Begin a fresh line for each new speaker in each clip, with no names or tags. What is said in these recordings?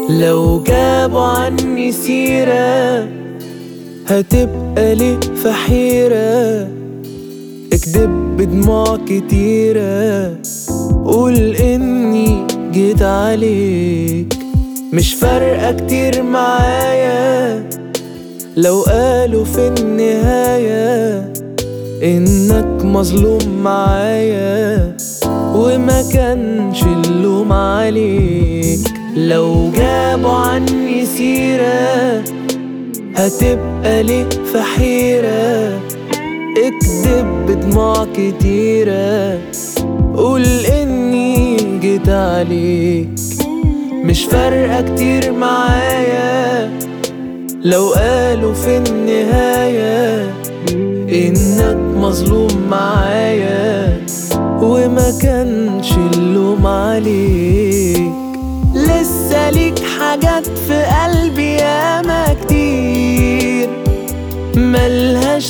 لو جابوا عني سيرة هتبقى ليه في حيرة اكدب بدموع كتيرة قول اني جيت عليك مش فارقة كتير معايا لو قالوا في النهاية انك مظلوم معايا وما كانش اللوم عليك لو جابوا عني سيرة هتبقى ليه في حيرة اكدب بدموع كتيرة قول اني جيت عليك مش فارقة كتير معايا لو قالوا في النهاية انك مظلوم معايا وما كانش اللوم عليك لسه ليك حاجات في قلبي ياما كتير ملهاش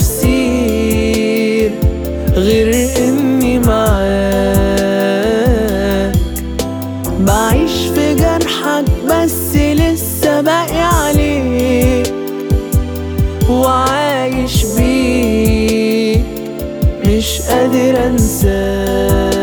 تفسير غير اني معاك بعيش في جرحك بس لسه باقي عليك وعايش بيك مش قادر انساك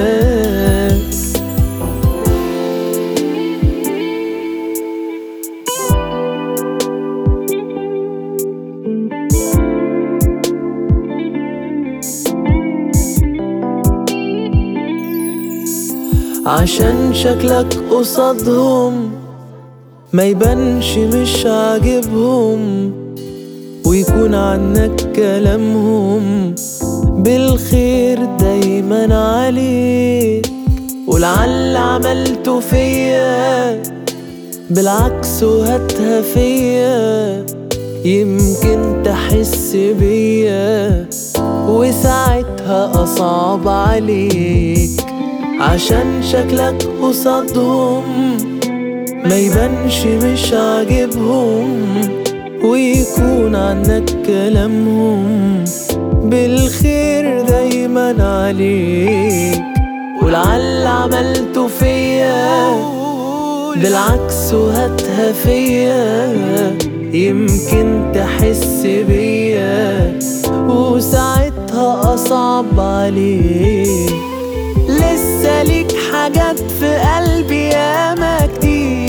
عشان شكلك قصادهم ما يبانش مش عاجبهم ويكون عنك كلامهم بالخير دايما عليك ولعل عملته فيا بالعكس وهاتها فيا يمكن تحس بيا وساعتها أصعب عليك عشان شكلك قصادهم ما يبانش مش عاجبهم ويكون عنك كلامهم بالخير دايما عليك ولعل عملته فيا بالعكس وهاتها فيا يمكن تحس بيا وساعتها أصعب عليك لسه ليك حاجات في قلبي ياما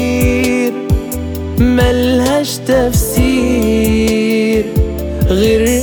كتير ملهاش تفسير غير